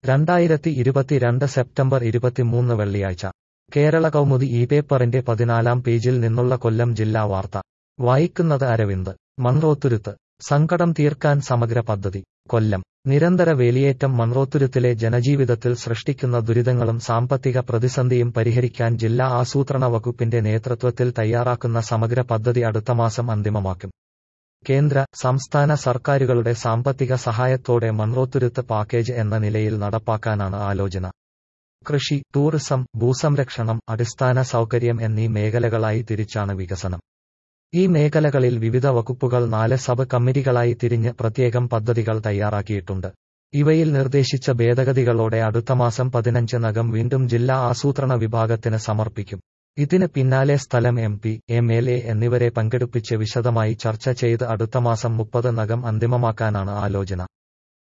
രണ്ടായിരത്തി ഇരുപത്തിരണ്ട് സെപ്റ്റംബർ ഇരുപത്തിമൂന്ന് വെള്ളിയാഴ്ച കേരള കൗമുദി ഈ പേപ്പറിന്റെ പതിനാലാം പേജിൽ നിന്നുള്ള കൊല്ലം ജില്ലാ വാർത്ത വായിക്കുന്നത് അരവിന്ദ് മൺറോത്തുരുത്ത് സങ്കടം തീർക്കാൻ സമഗ്ര പദ്ധതി കൊല്ലം നിരന്തര വേലിയേറ്റം മൺറോത്തുരുത്തിലെ ജനജീവിതത്തിൽ സൃഷ്ടിക്കുന്ന ദുരിതങ്ങളും സാമ്പത്തിക പ്രതിസന്ധിയും പരിഹരിക്കാൻ ജില്ലാ ആസൂത്രണ വകുപ്പിന്റെ നേതൃത്വത്തിൽ തയ്യാറാക്കുന്ന സമഗ്ര പദ്ധതി അടുത്ത മാസം അന്തിമമാക്കും കേന്ദ്ര സംസ്ഥാന സർക്കാരുകളുടെ സാമ്പത്തിക സഹായത്തോടെ മൺറോത്തുരുത്ത് പാക്കേജ് എന്ന നിലയിൽ നടപ്പാക്കാനാണ് ആലോചന കൃഷി ടൂറിസം ഭൂസംരക്ഷണം അടിസ്ഥാന സൗകര്യം എന്നീ മേഖലകളായി തിരിച്ചാണ് വികസനം ഈ മേഖലകളിൽ വിവിധ വകുപ്പുകൾ നാല് സബ് കമ്മിറ്റികളായി തിരിഞ്ഞ് പ്രത്യേകം പദ്ധതികൾ തയ്യാറാക്കിയിട്ടുണ്ട് ഇവയിൽ നിർദ്ദേശിച്ച ഭേദഗതികളോടെ അടുത്ത മാസം പതിനഞ്ചിനകം വീണ്ടും ജില്ലാ ആസൂത്രണ വിഭാഗത്തിന് സമർപ്പിക്കും ഇതിന് പിന്നാലെ സ്ഥലം M P M L A എന്നിവരെ പങ്കെടുപ്പിച്ച് വിശദമായി ചർച്ച ചെയ്ത് അടുത്ത മാസം മുപ്പതിനകം അന്തിമമാക്കാനാണ് ആലോചന